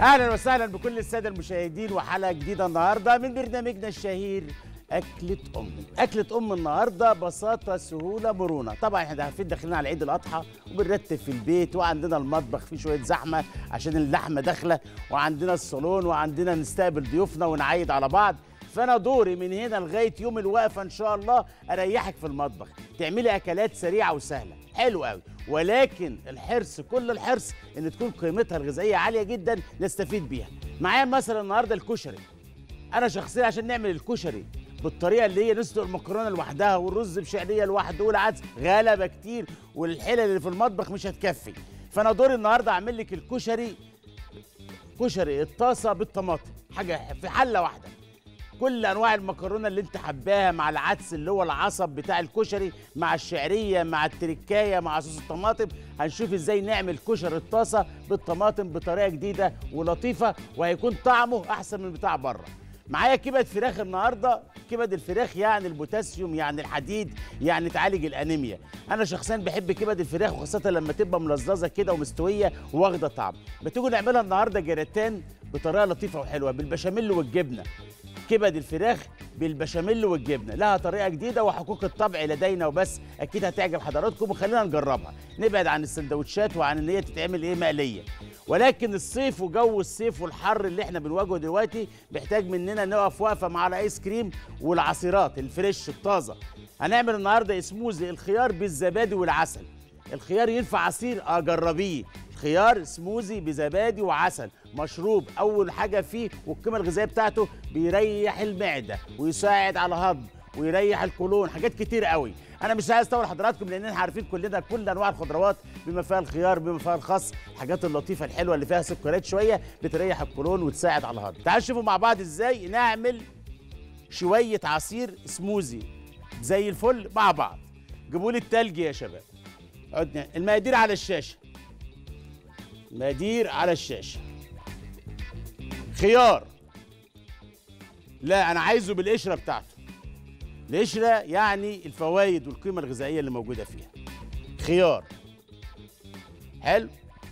اهلا وسهلا بكل الساده المشاهدين وحلقه جديده النهارده من برنامجنا الشهير أكلة أم أكلة أم النهاردة بساطة سهولة مرونة طبعا احنا عارفين داخلين على عيد الأضحى وبنرتب في البيت وعندنا المطبخ فيه شوية زحمة عشان اللحمة داخلة وعندنا الصالون وعندنا نستقبل ضيوفنا ونعيد على بعض فانا دوري من هنا لغايه يوم الوقفه ان شاء الله اريحك في المطبخ تعملي اكلات سريعه وسهله حلو قوي ولكن الحرص كل الحرص ان تكون قيمتها الغذائيه عاليه جدا نستفيد بيها معايا مثلا النهارده الكشري انا شخصيا عشان نعمل الكشري بالطريقه اللي هي نسلق المكرونه لوحدها والرز بشعريه لوحده والعدس غلبه كتير والحلل اللي في المطبخ مش هتكفي فانا دوري النهارده اعمل لك الكشري كشري الطاسه بالطماطم حاجه في حله واحده كل انواع المكرونه اللي انت حباها مع العدس اللي هو العصب بتاع الكشري مع الشعريه مع التركايه مع صوص الطماطم هنشوف ازاي نعمل كشري الطاسه بالطماطم بطريقه جديده ولطيفه وهيكون طعمه احسن من بتاع بره معايا كبد فراخ النهارده كبد الفراخ يعني البوتاسيوم يعني الحديد يعني تعالج الانيميا انا شخصيا بحب كبد الفراخ وخاصه لما تبقى ملززه كده ومستويه واخده طعم بتيجوا نعملها النهارده جراتان بطريقه لطيفه وحلوه بالبشاميل والجبنه كبد الفراخ بالبشاميل والجبنه لها طريقه جديده وحقوق الطبع لدينا وبس اكيد هتعجب حضراتكم وخلينا نجربها نبعد عن السندوتشات وعن ان هي تتعمل ايه مقليه ولكن الصيف وجو الصيف والحر اللي احنا بنواجهه دلوقتي بيحتاج مننا نقف وقفه مع الايس كريم والعصيرات الفريش الطازه هنعمل النهارده سموزي الخيار بالزبادي والعسل الخيار ينفع عصير اه جربيه خيار سموزي بزبادي وعسل مشروب اول حاجه فيه والقيمه الغذائيه بتاعته بيريح المعده ويساعد على الهضم ويريح القولون حاجات كتير قوي انا مش عايز اطول حضراتكم لان احنا عارفين كلنا كل انواع الخضروات بما فيها الخيار بما فيها الخس الحاجات اللطيفه الحلوه اللي فيها سكريات شويه بتريح القولون وتساعد على الهضم تعالوا نشوفوا مع بعض ازاي نعمل شويه عصير سموزي زي الفل مع بعض جيبوا لي التلج يا شباب عدنا المقادير على الشاشه المقادير على الشاشه خيار لا انا عايزه بالقشره بتاعته القشره يعني الفوائد والقيمه الغذائيه اللي موجوده فيها خيار حلو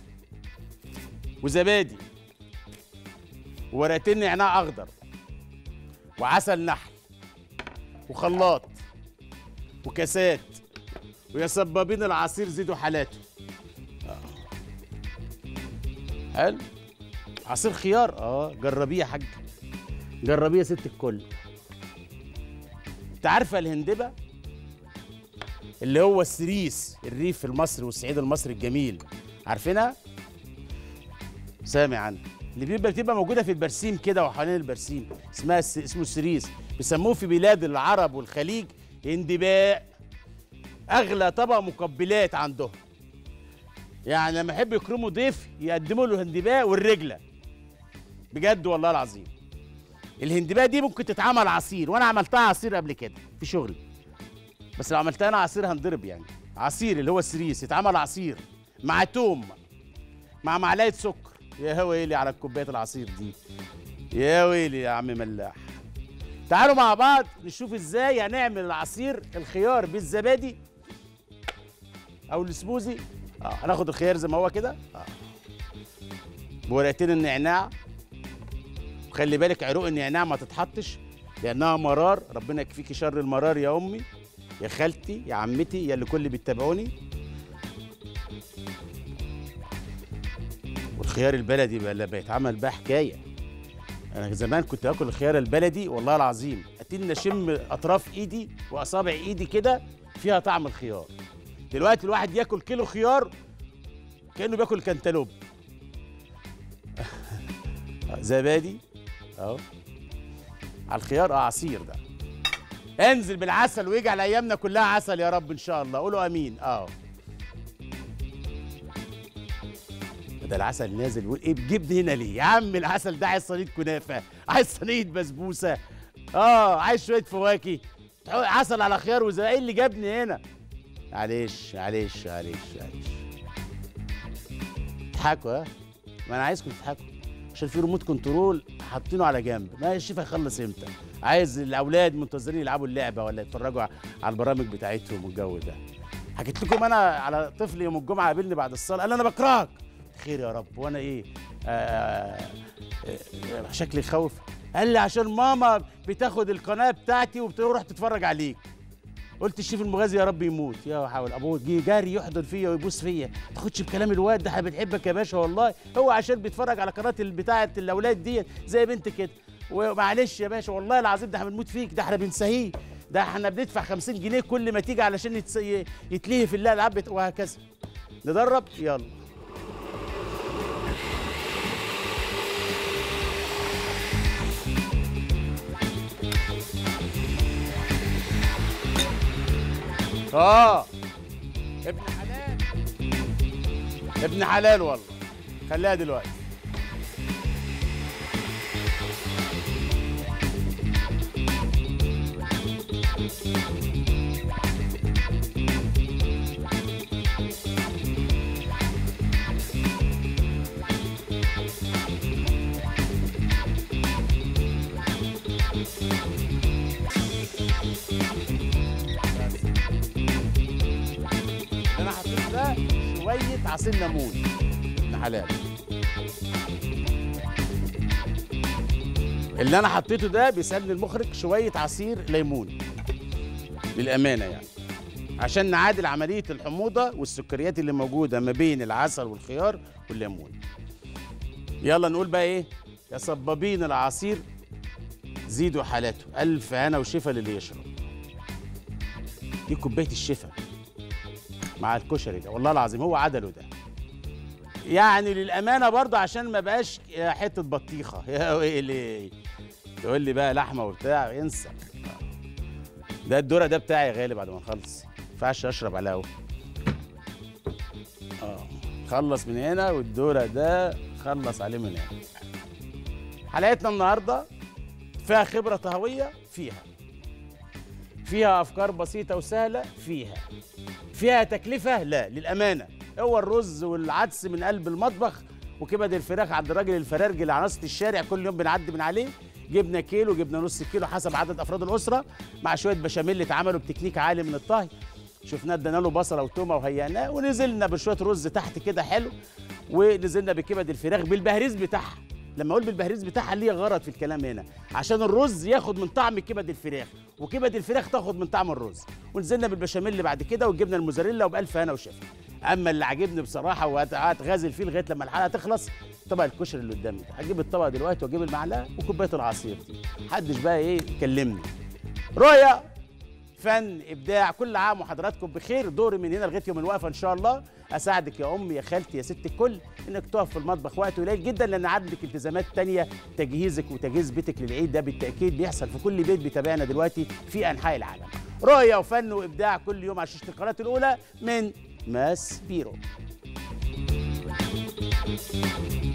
وزبادي وورقتين نعناع اخضر وعسل نحل وخلاط وكاسات ويا سبابين العصير زيدوا حالاته حلو عصير خيار اه جربيه يا حاج جربيه يا ست الكل انت عارفه الهندبه اللي هو السريس الريف المصري والصعيد المصري الجميل عارفينها سامع عنها اللي بيبقى بتبقى موجوده في البرسيم كده وحوالين البرسيم اسمها الس... اسمه السريس بيسموه في بلاد العرب والخليج هندباء اغلى طبق مقبلات عندهم يعني لما يحب يكرموا ضيف يقدموا له الهندباء والرجله بجد والله العظيم الهندباء دي ممكن تتعمل عصير وانا عملتها عصير قبل كده في شغلي بس لو عملتها انا عصير هنضرب يعني عصير اللي هو السريس يتعمل عصير مع توم مع معلقه سكر يا ويلي على كوبايه العصير دي يا ويلي يا عم ملاح تعالوا مع بعض نشوف ازاي هنعمل العصير الخيار بالزبادي او السموزي اه هناخد الخيار زي ما هو كده اه بورقتين النعناع وخلي بالك عروق النعناع ما تتحطش لانها مرار ربنا يكفيكي شر المرار يا امي يا خالتي يا عمتي يا اللي كل بيتابعوني والخيار البلدي بقى اللي بيتعمل بقى حكايه انا زمان كنت اكل الخيار البلدي والله العظيم اتني اشم اطراف ايدي واصابع ايدي كده فيها طعم الخيار دلوقتي الواحد ياكل كيلو خيار كانه بياكل كنتالوب زبادي اهو على الخيار اه عصير ده انزل بالعسل ويجعل ايامنا كلها عسل يا رب ان شاء الله قولوا امين اه ده العسل نازل وايه بجيبني هنا ليه يا عم العسل ده عايز صينيه كنافه عايز صينيه بسبوسه اه عايز شويه فواكه تحط عسل على خيار وزي ايه اللي جابني هنا معلش معلش معلش معلش اضحكوا ها ما انا عايزكم تضحكوا عشان في ريموت كنترول حاطينه على جنب ما الشيف هيخلص امتى عايز الاولاد منتظرين يلعبوا اللعبه ولا يتفرجوا على البرامج بتاعتهم والجو ده حكيت لكم انا على طفل يوم الجمعه قابلني بعد الصلاه قال لي انا بكرهك خير يا رب وانا ايه آه آه شكلي يخوف قال لي عشان ماما بتاخد القناه بتاعتي وبتروح تتفرج عليك قلت الشيف المغازي يا رب يموت يا حاول ابوه جه جاري يحضن فيا ويبوس فيا ما تاخدش بكلام الواد ده احنا بنحبك يا باشا والله هو عشان بيتفرج على قناه بتاعه الاولاد دي زي بنت كده ومعلش يا باشا والله العظيم ده احنا بنموت فيك ده احنا بنسهيه ده احنا بندفع 50 جنيه كل ما تيجي علشان يتس... يتلهي في الله العاب وهكذا ندرب يلا اه ابن حلال ابن حلال والله خليها دلوقتي انا حطيت ده شويه عصير ليمون ابن حلال اللي انا حطيته ده بيسالني المخرج شويه عصير ليمون للامانه يعني عشان نعادل عمليه الحموضه والسكريات اللي موجوده ما بين العسل والخيار والليمون يلا نقول بقى ايه يا صبابين العصير زيدوا حالاته الف هنا وشفا للي يشرب دي كوبايه الشفا مع الكشري ده والله العظيم هو عدله ده يعني للامانه برضه عشان ما بقاش حته بطيخه يا ويلي تقول لي بقى لحمه وبتاع انسى ده الدوره ده بتاعي يا غالي بعد ما نخلص ما ينفعش اشرب على الهوا اه خلص من هنا والدوره ده خلص عليه من هنا حلقتنا النهارده فيها خبره طهويه فيها فيها افكار بسيطه وسهله فيها فيها تكلفه لا للامانه هو الرز والعدس من قلب المطبخ وكبد الفراخ عند الراجل الفرارجي اللي على نص الشارع كل يوم بنعدي من عليه جبنا كيلو جبنا نص كيلو حسب عدد افراد الاسره مع شويه بشاميل اتعملوا بتكنيك عالي من الطهي شفناه ادينا له بصله وتومه وهيئناه ونزلنا بشويه رز تحت كده حلو ونزلنا بكبد الفراخ بالبهريز بتاعها لما اقول بالبهريز بتاعها ليه غرض في الكلام هنا عشان الرز ياخد من طعم كبد الفراخ وكبد الفراخ تاخد من طعم الرز ونزلنا بالبشاميل بعد كده وجبنا الموزاريلا وبالف هنا وشفا اما اللي عاجبني بصراحه وهتغازل فيه لغايه لما الحلقه تخلص طبق الكشري اللي قدامي ده هجيب الطبق دلوقتي واجيب المعلقه وكوبايه العصير دي محدش بقى ايه يكلمني رؤيا فن ابداع كل عام وحضراتكم بخير دوري من هنا لغايه يوم الوقفه ان شاء الله اساعدك يا امي يا خالتي يا ست الكل انك تقف في المطبخ وقت قليل جدا لان عندك التزامات تانية تجهيزك وتجهيز بيتك للعيد ده بالتاكيد بيحصل في كل بيت بيتابعنا دلوقتي في انحاء العالم رؤيه وفن وابداع كل يوم على شاشه القناه الاولى من ماس بيرو